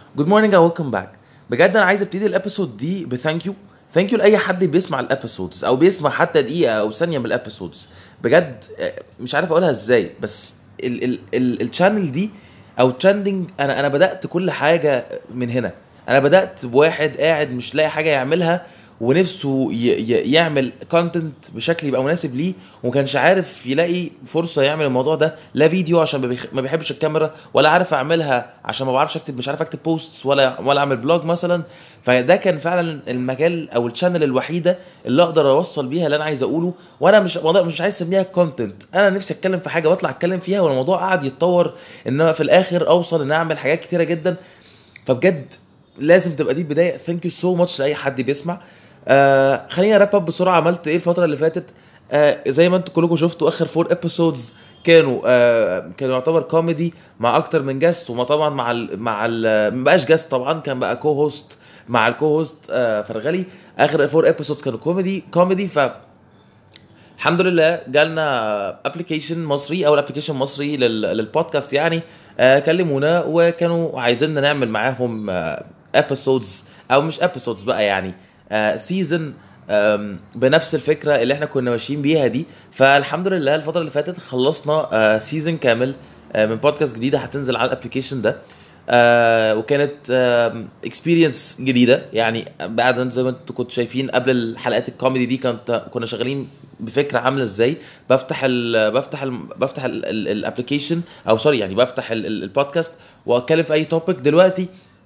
جود مورنينج اند ويلكم باك بجد انا عايز ابتدي الابيسود دي بثانك يو ثانك يو لاي حد بيسمع الابيسودز او بيسمع حتى دقيقه او ثانيه من الابيسودز بجد آه، مش عارف اقولها ازاي بس ال- ال- ال- الشانل دي او ترندنج انا انا بدات كل حاجه من هنا انا بدات بواحد قاعد مش لاقي حاجه يعملها ونفسه ي- ي- يعمل كونتنت بشكل يبقى مناسب ليه وما كانش عارف يلاقي فرصه يعمل الموضوع ده لا فيديو عشان ما بيخ- ما بيحبش الكاميرا ولا عارف اعملها عشان ما بعرفش اكتب مش عارف اكتب بوستس ولا ولا اعمل بلوج مثلا فده كان فعلا المجال او الشانل الوحيده اللي اقدر اوصل بيها اللي انا عايز اقوله وانا مش والله مش عايز اسميها كونتنت انا نفسي اتكلم في حاجه واطلع اتكلم فيها والموضوع قعد يتطور ان أنا في الاخر اوصل ان اعمل حاجات كتيره جدا فبجد لازم تبقى دي البدايه ثانك يو سو ماتش لاي حد بيسمع آه خليني اراب اب بسرعه عملت ايه الفتره اللي فاتت آه زي ما انتم كلكم شفتوا اخر فور ابيسودز كانوا آه كانوا يعتبر كوميدي مع اكتر من جاست وما طبعا مع ال مع ال ما بقاش جاست طبعا كان بقى كو هوست مع الكو هوست آه فرغلي اخر فور ابيسودز كانوا كوميدي كوميدي ف الحمد لله جالنا ابلكيشن مصري اول ابلكيشن مصري لل- للبودكاست يعني آه كلمونا وكانوا عايزيننا نعمل معاهم ابيسودز او مش ابيسودز بقى يعني سيزون بنفس الفكره اللي احنا كنا ماشيين بيها دي فالحمد لله الفتره اللي فاتت خلصنا سيزون كامل آه، من بودكاست جديده هتنزل على الابلكيشن ده آه وكانت اكسبيرينس جديده يعني بعد زي ما انتم كنتوا شايفين قبل الحلقات الكوميدي دي كانت كنا شغالين بفكره عامله ازاي بفتح ال بفتح ال بفتح الابلكيشن او سوري يعني بفتح ال- ال- البودكاست واتكلم في اي توبيك دلوقتي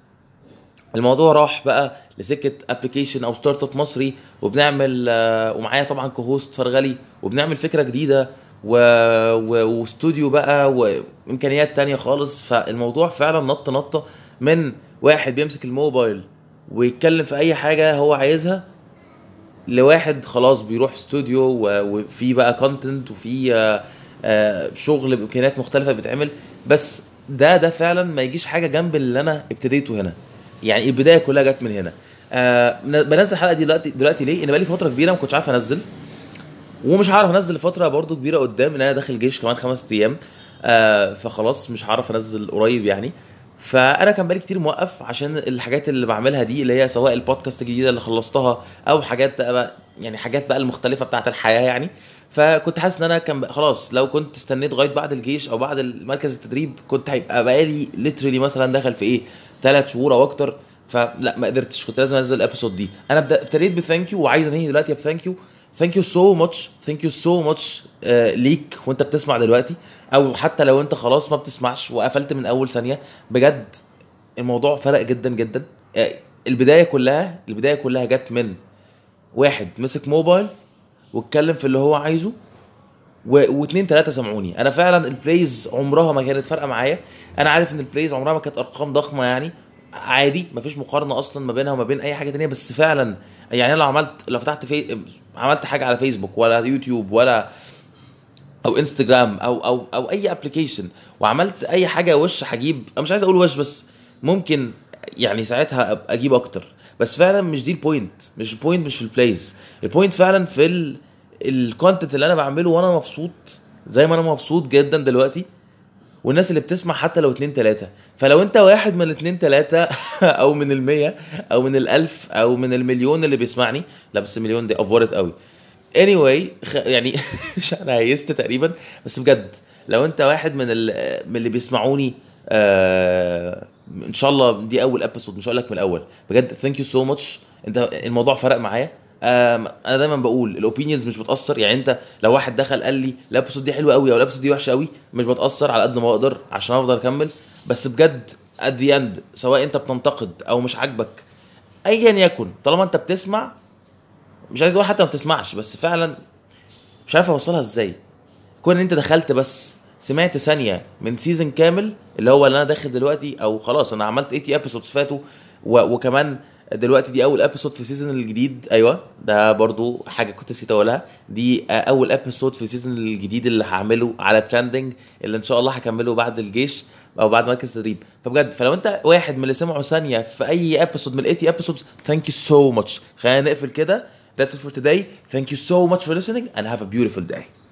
الموضوع راح بقى لسكه ابلكيشن او ستارت اب مصري وبنعمل آه، ومعايا طبعا كوهوست فرغلي وبنعمل فكره جديده و... و... واستوديو بقى وامكانيات تانية خالص فالموضوع فعلا نط نطه من واحد بيمسك الموبايل ويتكلم في اي حاجه هو عايزها لواحد خلاص بيروح استوديو و- وفي بقى كونتنت وفي آه، آه، شغل بامكانيات مختلفه بيتعمل بس ده ده فعلا ما يجيش حاجه جنب اللي انا ابتديته هنا يعني البدايه كلها جت من هنا آه بنزل الحلقه دي دلوقتي دلوقتي ليه؟ ان بقالي فتره كبيره ما كنتش عارف انزل ومش هعرف انزل لفتره برضو كبيره قدام ان انا داخل جيش كمان خمس ايام آه فخلاص مش هعرف انزل قريب يعني فانا كان بقالي كتير موقف عشان الحاجات اللي بعملها دي اللي هي سواء البودكاست الجديده اللي خلصتها او حاجات بقى يعني حاجات بقى المختلفه بتاعت الحياه يعني فكنت حاسس ان انا كان بقى خلاص لو كنت استنيت لغايه بعد الجيش او بعد مركز التدريب كنت هيبقى بقالي ليترلي مثلا داخل في ايه ثلاث شهور او اكتر فلا ما قدرتش كنت لازم انزل الابيسود دي انا بدأ- ابتديت بثانك يو وعايز انهي دلوقتي بثانك يو ثانك يو سو ماتش ثانك يو سو ماتش ليك وانت بتسمع دلوقتي او حتى لو انت خلاص ما بتسمعش وقفلت من اول ثانيه بجد الموضوع فرق جدا جدا آه، البدايه كلها البدايه كلها جت من واحد مسك موبايل واتكلم في اللي هو عايزه و... واتنين تلاته سمعوني انا فعلا البلايز عمرها ما كانت فارقه معايا انا عارف ان البلايز عمرها ما كانت ارقام ضخمه يعني عادي مفيش مقارنه اصلا ما بينها وما بين اي حاجه تانية بس فعلا يعني انا لو عملت لو فتحت في... عملت حاجه على فيسبوك ولا يوتيوب ولا او انستجرام او او او اي ابلكيشن وعملت اي حاجه وش هجيب أنا مش عايز اقول وش بس ممكن يعني ساعتها أبقى اجيب اكتر بس فعلا مش دي البوينت مش البوينت مش في البلايز البوينت فعلا في ال... الكونتنت اللي انا بعمله وانا مبسوط زي ما انا مبسوط جدا دلوقتي والناس اللي بتسمع حتى لو اتنين تلاتة فلو انت واحد من الاتنين تلاتة او من المية او من الالف او من المليون اللي بيسمعني لا بس المليون دي افورت قوي anyway خ... يعني مش انا هيست تقريبا بس بجد لو انت واحد من ال... من اللي بيسمعوني آه... ان شاء الله دي اول ابيسود مش هقول لك من الاول بجد ثانك يو سو ماتش انت الموضوع فرق معايا آم، انا دايما بقول الاوبينيونز مش بتاثر يعني انت لو واحد دخل قال لي الابيسود دي حلوه قوي او الابيسود دي وحشه قوي مش بتاثر على قد ما اقدر عشان افضل اكمل بس بجد at the end سواء انت بتنتقد او مش عاجبك ايا يكن طالما انت بتسمع مش عايز اقول حتى ما بتسمعش بس فعلا مش عارف اوصلها ازاي كون ان انت دخلت بس سمعت ثانيه من سيزون كامل اللي هو اللي انا داخل دلوقتي او خلاص انا عملت 80 ابيسودز فاتوا و... وكمان دلوقتي دي اول ابيسود في السيزون الجديد ايوه ده برضو حاجه كنت نسيت اقولها دي اول ابيسود في السيزون الجديد اللي هعمله على ترندنج اللي ان شاء الله هكمله بعد الجيش او بعد مركز التدريب فبجد فلو انت واحد من اللي سمعوا ثانيه في اي ابيسود من ال 80 ابيسودز ثانك يو سو ماتش خلينا نقفل كده That's it for today. Thank you so much for listening and have a beautiful day.